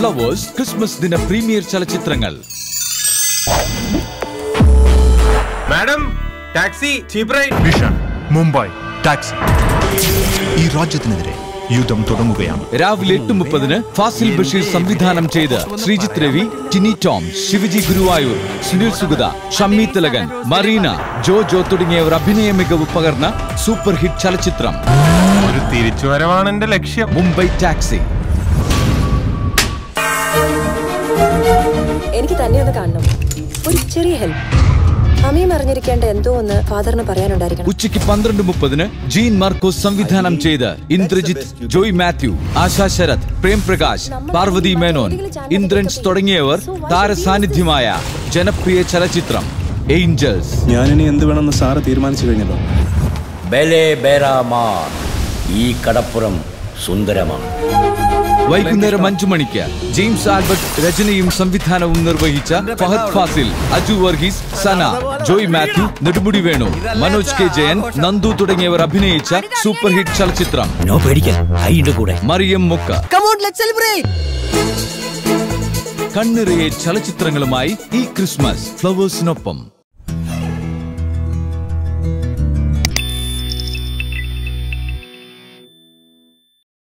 flowers Christmas ദിന premiere ചലച്ചിത്രങ്ങൾ madam taxi cheap ride mission Mumbai taxi ഈ രാജ്യത്തിനെതിരെ യുദ്ധം തുടങ്ങുകയാണ് രാവിലെ എട്ട് മുപ്പതിന് ഫാസിൽ ബഷീർ സംവിധാനം ചെയ്ത് ശ്രീജിത്ത് രവി ടിനി ടോം ശിവജി ഗുരുവായൂർ സുനിൽ സുഗത ഷമ്മി തിലകൻ മറീന ജോ ജോ തുടങ്ങിയവർ അഭിനയ മികവ് പകർന്ന സൂപ്പർ ഹിറ്റ് ചലച്ചിത്രം ഒരു തിരിച്ചുവരവാണ് എന്റെ ലക്ഷ്യം മുംബൈ ടാക്സി എനിക്ക് തന്നെ ഒന്ന് കാണണം ഒരു ചെറിയ ഹെൽപ്പ് അമ്മയും അറിഞ്ഞിരിക്കേണ്ട എന്തോ ഒന്ന് ഫാദറിന് പറയാനുണ്ടായിരിക്കണം ഉച്ചയ്ക്ക് പന്ത്രണ്ട് മുപ്പതിന് ജീൻ മാർക്കോസ് സംവിധാനം ചെയ്ത് ഇന്ദ്രജിത്ത് ജോയ് മാത്യു ആശാ ശരത് പ്രേം പ്രകാശ് പാർവതി മേനോൻ ഇന്ദ്രൻസ് തുടങ്ങിയവർ താരസാന്നിധ്യമായ ജനപ്രിയ ചലച്ചിത്രം ഏഞ്ചൽസ് ഞാനിനി എന്ത് വേണമെന്ന് സാറ് തീരുമാനിച്ചു കഴിഞ്ഞല്ലോ ബലെ ബേരാമാർ ഈ കടപ്പുറം സുന്ദരമാണ് വൈകുന്നേരം അഞ്ചു മണിക്ക് ജെയിംസ് ആൽബർട്ട് രചനയും സംവിധാനവും നിർവഹിച്ച ഫഹദ് ഫാസിൽ അജു വർഗീസ് സന ജോയ് മാത്യു നെടുമുടി വേണു മനോജ് കെ ജയൻ നന്ദു തുടങ്ങിയവർ അഭിനയിച്ച സൂപ്പർ ഹിറ്റ് ചലച്ചിത്രം നോ പേടിക്കാൻ ഹൈയുടെ കൂടെ മറിയം മുക്ക കണ്ണിറയെ ചലച്ചിത്രങ്ങളുമായി ഈ ക്രിസ്മസ് ഫ്ലവേഴ്സിനൊപ്പം